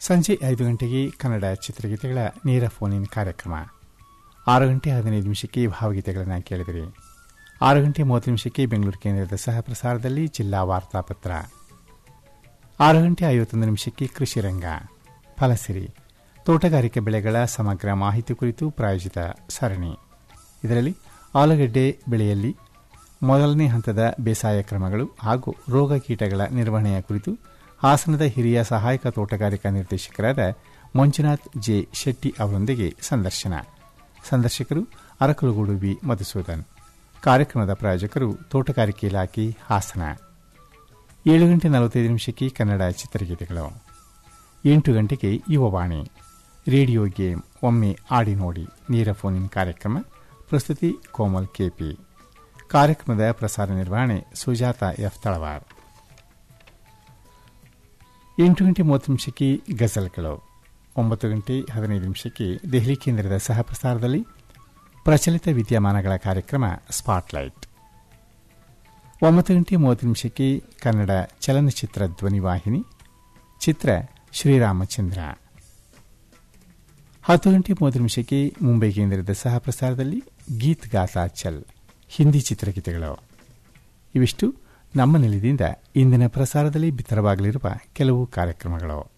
ಸಂಜೆ ಐದು ಗಂಟೆಗೆ ಕನ್ನಡ ಚಿತ್ರಗೀತೆಗಳ ನೇರ ಫೋನ್ ಇನ್ ಕಾರ್ಯಕ್ರಮ ಆರು ಗಂಟೆ ಹದಿನೈದು ನಿಮಿಷಕ್ಕೆ ಭಾವಗೀತೆಗಳನ್ನು ಕೇಳಿದಿರಿ ಆರು ಗಂಟೆ ಮೂವತ್ತು ನಿಮಿಷಕ್ಕೆ ಬೆಂಗಳೂರು ಕೇಂದ್ರದ ಸಹ ಪ್ರಸಾರದಲ್ಲಿ ಜಿಲ್ಲಾ ವಾರ್ತಾಪತ್ರ ಆರು ಗಂಟೆ ಐವತ್ತೊಂದು ನಿಮಿಷಕ್ಕೆ ಕೃಷಿ ರಂಗ ಫಲಸಿರಿ ತೋಟಗಾರಿಕೆ ಬೆಳೆಗಳ ಸಮಗ್ರ ಮಾಹಿತಿ ಕುರಿತು ಪ್ರಾಯೋಜಿತ ಸರಣಿ ಇದರಲ್ಲಿ ಆಲೂಗಡ್ಡೆ ಬೆಳೆಯಲ್ಲಿ ಮೊದಲನೇ ಹಂತದ ಬೇಸಾಯ ಕ್ರಮಗಳು ಹಾಗೂ ರೋಗ ಕೀಟಗಳ ನಿರ್ವಹಣೆಯ ಕುರಿತು ಹಾಸನದ ಹಿರಿಯ ಸಹಾಯಕ ತೋಟಗಾರಿಕಾ ನಿರ್ದೇಶಕರಾದ ಮಂಜುನಾಥ್ ಜೆ ಶೆಟ್ಟಿ ಅವರೊಂದಿಗೆ ಸಂದರ್ಶನ ಸಂದರ್ಶಕರು ಅರಕಲಗೂಡು ಬಿ ಮಧುಸೂದನ್ ಕಾರ್ಯಕ್ರಮದ ಪ್ರಾಯೋಜಕರು ತೋಟಗಾರಿಕೆ ಇಲಾಖೆ ಹಾಸನ ಏಳು ಗಂಟೆ ನಲವತ್ತೈದು ನಿಮಿಷಕ್ಕೆ ಕನ್ನಡ ಚಿತ್ರಗೀತೆಗಳು ಎಂಟು ಗಂಟೆಗೆ ಯುವವಾಣಿ ರೇಡಿಯೋ ಗೇಮ್ ಒಮ್ಮೆ ಆಡಿ ನೋಡಿ ನೇರ ಫೋನ್ ಇನ್ ಕಾರ್ಯಕ್ರಮ ಪ್ರಸ್ತುತಿ ಕೋಮಲ್ ಕೆಪಿ ಕಾರ್ಯಕ್ರಮದ ಪ್ರಸಾರ ನಿರ್ವಹಣೆ ಸುಜಾತ ಎಫ್ ತಳವಾರ್ ಎಂಟು ಗಂಟೆ ಮೂವತ್ತು ನಿಮಿಷಕ್ಕೆ ಗಜಲ್ಗಳು ಒಂಬತ್ತು ಗಂಟೆ ಹದಿನೈದು ನಿಮಿಷಕ್ಕೆ ದೆಹಲಿ ಕೇಂದ್ರದ ಸಹ ಪ್ರಸಾರದಲ್ಲಿ ಪ್ರಚಲಿತ ವಿದ್ಯಮಾನಗಳ ಕಾರ್ಯಕ್ರಮ ಸ್ಪಾಟ್ಲೈಟ್ ಒಂಬತ್ತು ಗಂಟೆ ಮೂವತ್ತು ನಿಮಿಷಕ್ಕೆ ಕನ್ನಡ ಚಲನಚಿತ್ರ ಧ್ವನಿವಾಹಿನಿ ಚಿತ್ರ ಶ್ರೀರಾಮಚಂದ್ರ ಹತ್ತು ಗಂಟೆ ಮೂವತ್ತು ನಿಮಿಷಕ್ಕೆ ಮುಂಬೈ ಕೇಂದ್ರದ ಸಹ ಪ್ರಸಾರದಲ್ಲಿ ಗೀತ್ ಗಾತಾ ಚಲ್ ಹಿಂದಿ ಚಿತ್ರಗೀತೆಗಳು ಇವಿಷ್ಟು ನಮ್ಮ ನಿಲಯದಿಂದ ಇಂದಿನ ಪ್ರಸಾರದಲ್ಲಿ ಬಿತ್ತರವಾಗಲಿರುವ ಕೆಲವು ಕಾರ್ಯಕ್ರಮಗಳು